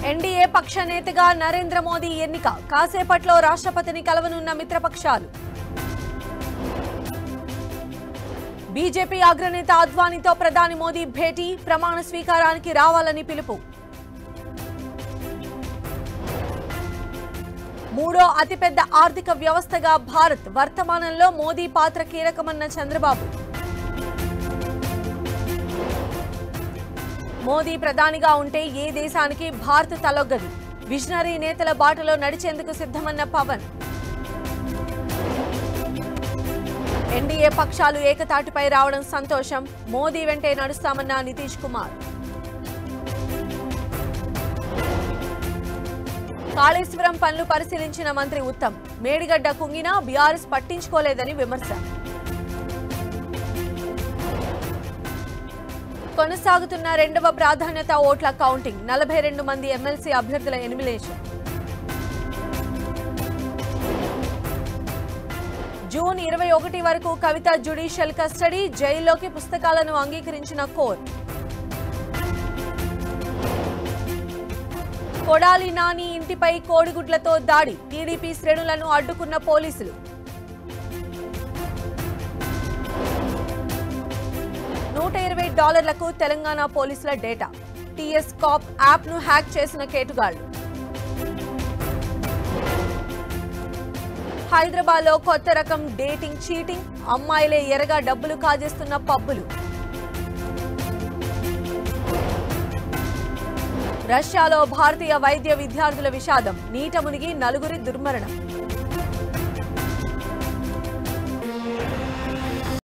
NDA పక్ష నేతగా నరేంద్ర మోదీ ఎన్నిక కాసేపట్లో రాష్ట్రపతిని కలవనున్న మిత్రపక్షాలు బీజేపీ అగ్రనేత అద్వానీతో ప్రధాని మోదీ భేటీ ప్రమాణ స్వీకారానికి రావాలని పిలుపు మూడో అతిపెద్ద ఆర్థిక వ్యవస్థగా భారత్ వర్తమానంలో మోదీ పాత్ర కీలకమన్న చంద్రబాబు మోదీ ప్రధానిగా ఉంటే ఏ దేశానికి భారత్ తలొగ్గదు విజనరీ నేతల బాటలో నడిచేందుకు సిద్ధమన్న పవన్ ఎన్డీఏ పక్షాలు ఏకతాటిపై రావడం సంతోషం మోదీ వెంటే నడుస్తామన్న నితీష్ కుమార్ కాళేశ్వరం పనులు పరిశీలించిన మంత్రి ఉత్తమ్ మేడిగడ్డ కుంగినా బీఆర్ఎస్ పట్టించుకోలేదని విమర్శ కొనసాగుతున్న రెండవ ప్రాధాన్యత ఓట్ల కౌంటింగ్ నలభై రెండు మంది ఎమ్మెల్సీ అభ్యర్థుల ఎనిమిలేషన్ జూన్ ఇరవై ఒకటి వరకు కవిత జ్యుడిషియల్ కస్టడీ జైల్లోకి పుస్తకాలను అంగీకరించిన కోర్టు కొడాలి నాని ఇంటిపై కోడిగుడ్లతో దాడి టీడీపీ శ్రేణులను అడ్డుకున్న పోలీసులు నూట ఇరవై డాలర్లకు తెలంగాణ పోలీసుల డేటా టీఎస్ కాప్ యాప్ ను హ్యాక్ చేసిన కేటుగాళ్లు హైదరాబాద్ లో కొత్త రకం డేటింగ్ చీటింగ్ అమ్మాయిలే ఎరగా డబ్బులు కాజేస్తున్న పబ్బులు రష్యాలో భారతీయ వైద్య విద్యార్థుల విషాదం నీట మునిగి నలుగురి దుర్మరణం